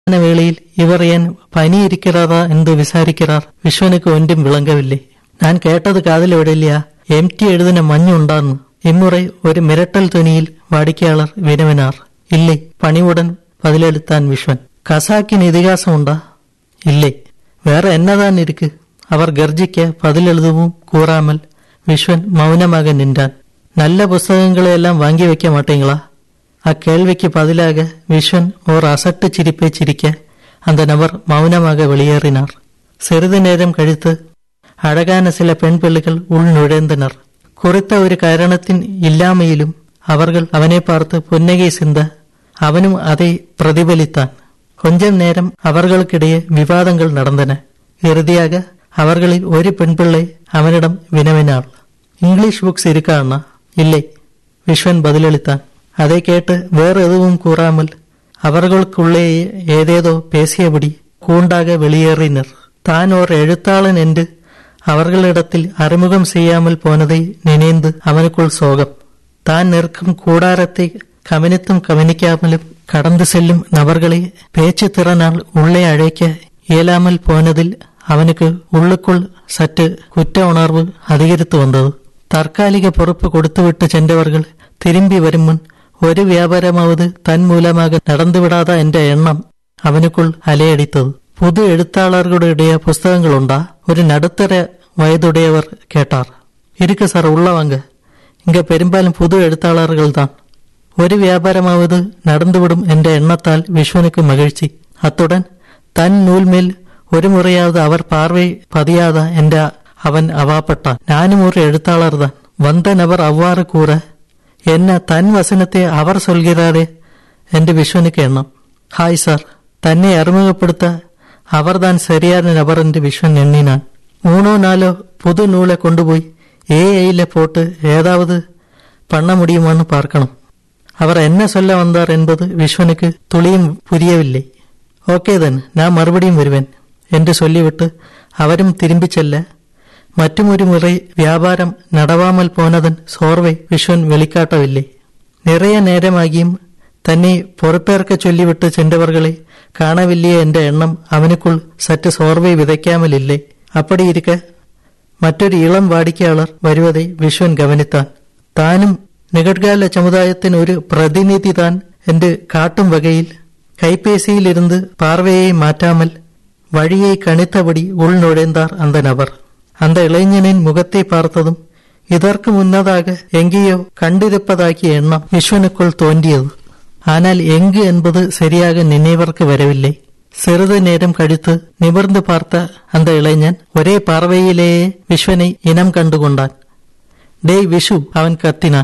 வேளையில் இவர் ஏன் பனி இருக்கிறதா என்று விசாரிக்கிறார் விஸ்வனுக்கு ஒன்றும் விளங்கவில்லை நான் கேட்டது காதில் விடலையா എംടി എഴുതിന മഞ്ഞുണ്ടാന്ന് ഇമ്മുறை ഒരു മിരട്ടൽ ധ്വനിയിൽ വാടിക്കയാളർ വിനവിനാർ ഇല്ലേ പണിവുടൻ പതിലെടുത്താൻ വിശ്വൻ കസാക്കിന് ഇതിഹാസമുണ്ടാ ഇല്ലേ വേറെ എന്നതാൻ ഇരിക്ക് അവർ ഗർജിക്ക പതിലെഴുതുവും കൂറാമൽ വിശ്വൻ മൗനமாக நின்றான் நல்ல புஸ்தகங்களையெல்லாம் வாங்கி வைக்க மாட்டீங்களா அக்கேள்விக்கு பதிலாக விஸ்வன் ஓர் அசட்டு சிரிப்பை சிரிக்க அந்த நபர் மௌனமாக வெளியேறினார் சிறிது நேரம் கழித்து அழகான சில பெண் பிள்ளைகள் உள் நுழைந்தனர் குறித்த ஒரு காரணத்தின் இல்லாமையிலும் அவர்கள் அவனை பார்த்து புன்னகை சிந்த அவனும் அதை பிரதிபலித்தான் கொஞ்சம் நேரம் அவர்களுக்கிடையே விவாதங்கள் நடந்தன இறுதியாக அவர்களில் ஒரு பெண் பிள்ளை அவனிடம் வினவினாள் இங்கிலீஷ் புக்ஸ் இருக்கா அண்ணா இல்லை விஸ்வன் பதிலளித்தான் அதை கேட்டு வேறு எதுவும் கூறாமல் அவர்களுக்குள்ளேயே ஏதேதோ பேசியபடி கூண்டாக வெளியேறினர் தான் ஓர் எழுத்தாளன் என்று அவர்களிடத்தில் அறிமுகம் செய்யாமல் போனதை நினைந்து அவனுக்குள் சோகம் தான் நிற்கும் கூடாரத்தை கவனித்தும் கவனிக்காமலும் கடந்து செல்லும் நபர்களை பேச்சு திறனால் உள்ளே அழைக்க இயலாமல் போனதில் அவனுக்கு உள்ளுக்குள் சற்று குற்ற உணர்வு அதிகரித்து வந்தது தற்காலிக பொறுப்பு கொடுத்துவிட்டு சென்றவர்கள் திரும்பி வரும் முன் ഒരു വ്യാപാരമാവത് തൻ മൂലமாக നടന്നുവിടാത എന്റെ എണ്ണം അവനുക്കുൾ അലയടിത്തത് പുതു എഴുത്താളர்களுடைய புஸ்தகங்களுண்டா ஒரு நடுத்தர வயதுடையவர் கேட்டார் இருக்கு சார் உள்ள வாங்க இங்க பெரும்பாலும் புது எழுத்தாளர்கள் தான் ഒരു വ്യാപാരമാവത് നടന്നുവിടും എന്റെ എണ്ണത്താൽ വിശ്വനുക്ക് മகிழ்ச்சி അത്തുടൻ തൻ നൂൽമേൽ ഒരു മുറയാவது അവർ പാർവൈ പതിയാത എന്റെ അവൻ അവാപ്പെട്ടാൻ ഞാനും ഒരു എഴുത്താളർ தான் வந்த நபர் அவ்வாறு கூற என்ன தன் வசனத்தை அவர் சொல்கிறாரே என்று விஸ்வனுக்கு எண்ணம் ஹாய் சார் தன்னை அறிமுகப்படுத்த அவர்தான் சரியான நபர் என்று விஸ்வன் எண்ணினான் மூணோ நாலோ புது நூலை கொண்டு போய் ஏஐல போட்டு ஏதாவது பண்ண முடியுமான்னு பார்க்கணும் அவர் என்ன சொல்ல வந்தார் என்பது விஸ்வனுக்கு துளியும் புரியவில்லை ஓகே தன் நான் மறுபடியும் வருவேன் என்று சொல்லிவிட்டு அவரும் திரும்பிச் செல்ல മറ്റുമൊരു മുறை വ്യാപാരം നടവാമൽ പോനതൻ സോർവെ വിശ്വൻ വെളിക്കാട്ടവില്ലേ നിറയെ നേരമാകിയും തന്നെ പൊറുപ്പേർക്ക ചൊല്ലിവിട്ട് ചെன்றவர்களை കാണവില്ലേ എന്റെ എണ്ണം അവനുക്കുൾ സറ്റ് സോർവെ വിതയ്ക്കാമലില്ലേ അപ്പടിയിരിക്കെ മറ്റൊരു ഇളം വാടിക്കയാളർ വരുവதை വിശ്വൻ ഗവനിത്താൻ താനും നികട്കാല സമുദായത്തിന് ഒരു പ്രതിനിധി താൻ என்று காட்டும் வகையில் கைபேசியிலிருந்து பார்வையை மாற்றாமல் வழியை கணித்தபடி உள் நுழைந்தார் அந்த நபர் அந்த இளைஞனின் முகத்தை பார்த்ததும் இதற்கு முன்னதாக எங்கேயோ கண்டிருப்பதாகிய எண்ணம் விஸ்வனுக்குள் தோன்றியது ஆனால் எங்கு என்பது சரியாக நினைவிற்கு வரவில்லை சிறிது நேரம் கழித்து நிமிர்ந்து பார்த்த அந்த இளைஞன் ஒரே பார்வையிலேயே விஸ்வனை இனம் கண்டுகொண்டான் டேய் விஷு அவன் கத்தினான்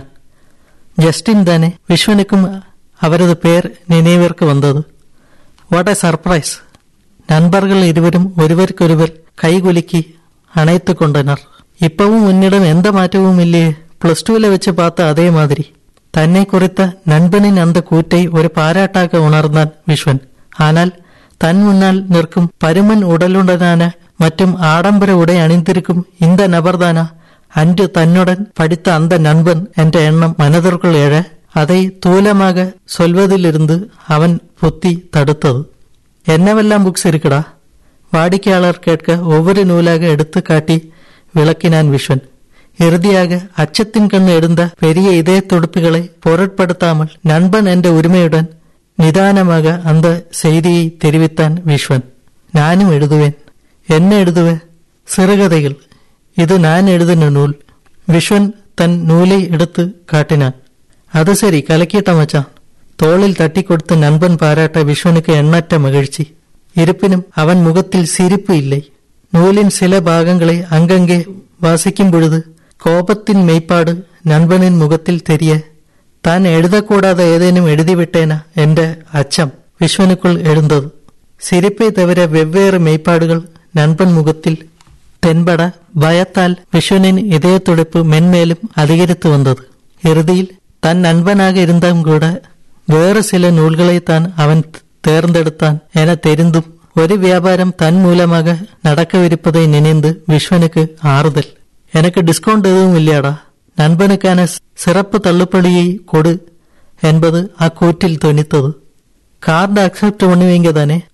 ஜஸ்டின் தானே விஸ்வனுக்கும் அவரது பெயர் நினைவிற்கு வந்தது வாட் எ சர்ப்ரைஸ் நண்பர்கள் இருவரும் ஒருவருக்கொருவர் கைகுலுக்கி அணைத்து கொண்டனர் இப்பவும் உன்னிடம் எந்த மாற்றமும் இல்லையே பிளஸ் டூல வச்சு பார்த்த அதே மாதிரி தன்னை குறித்த நண்பனின் அந்த கூற்றை ஒரு பாராட்டாக உணர்ந்தான் விஸ்வன் ஆனால் தன் முன்னால் நிற்கும் பருமன் உடலுடனான மற்றும் ஆடம்பர உடை அணிந்திருக்கும் இந்த நபர்தானா அன்று தன்னுடன் படித்த அந்த நண்பன் என்ற எண்ணம் மனதிற்குள் எழ அதை தூலமாக சொல்வதிலிருந்து அவன் புத்தி தடுத்தது என்னவெல்லாம் புக்ஸ் இருக்குடா வாடிக்கையாளர் கேட்க ஒவ்வொரு நூலாக எடுத்து காட்டி விளக்கினான் விஸ்வன் இறுதியாக அச்சத்தின் கண் எழுந்த பெரிய இதய துடுப்புகளை பொருட்படுத்தாமல் நண்பன் என்ற உரிமையுடன் நிதானமாக அந்த செய்தியை தெரிவித்தான் விஸ்வன் நானும் எழுதுவேன் என்ன எழுதுவேன் சிறுகதைகள் இது நான் எழுதின நூல் விஸ்வன் தன் நூலை எடுத்து காட்டினான் அது சரி கலக்கிட்ட மச்சான் தோளில் தட்டி கொடுத்த நண்பன் பாராட்ட விஸ்வனுக்கு எண்ணற்ற மகிழ்ச்சி இருப்பினும் அவன் முகத்தில் சிரிப்பு இல்லை நூலின் சில பாகங்களை அங்கங்கே வாசிக்கும் பொழுது கோபத்தின் மெய்ப்பாடு நண்பனின் முகத்தில் தெரிய தான் எழுதக்கூடாத ஏதேனும் எழுதிவிட்டேனா என்ற அச்சம் விஸ்வனுக்குள் எழுந்தது சிரிப்பை தவிர வெவ்வேறு மெய்ப்பாடுகள் நண்பன் முகத்தில் தென்பட பயத்தால் விஸ்வனின் இதய துடிப்பு மென்மேலும் அதிகரித்து வந்தது இறுதியில் தன் நண்பனாக இருந்தும் கூட வேறு சில நூல்களை தான் அவன் தேர்ந்தெடுத்தான் என தெரிந்தும் ஒரு வியாபாரம் தன் மூலமாக நடக்கவிருப்பதை நினைந்து விஸ்வனுக்கு ஆறுதல் எனக்கு டிஸ்கவுண்ட் எதுவும் இல்லையாடா நண்பனுக்கான சிறப்பு தள்ளுபடியை கொடு என்பது அக்கூற்றில் துணித்தது கார்டு அக்செப்ட் பண்ணுவீங்க தானே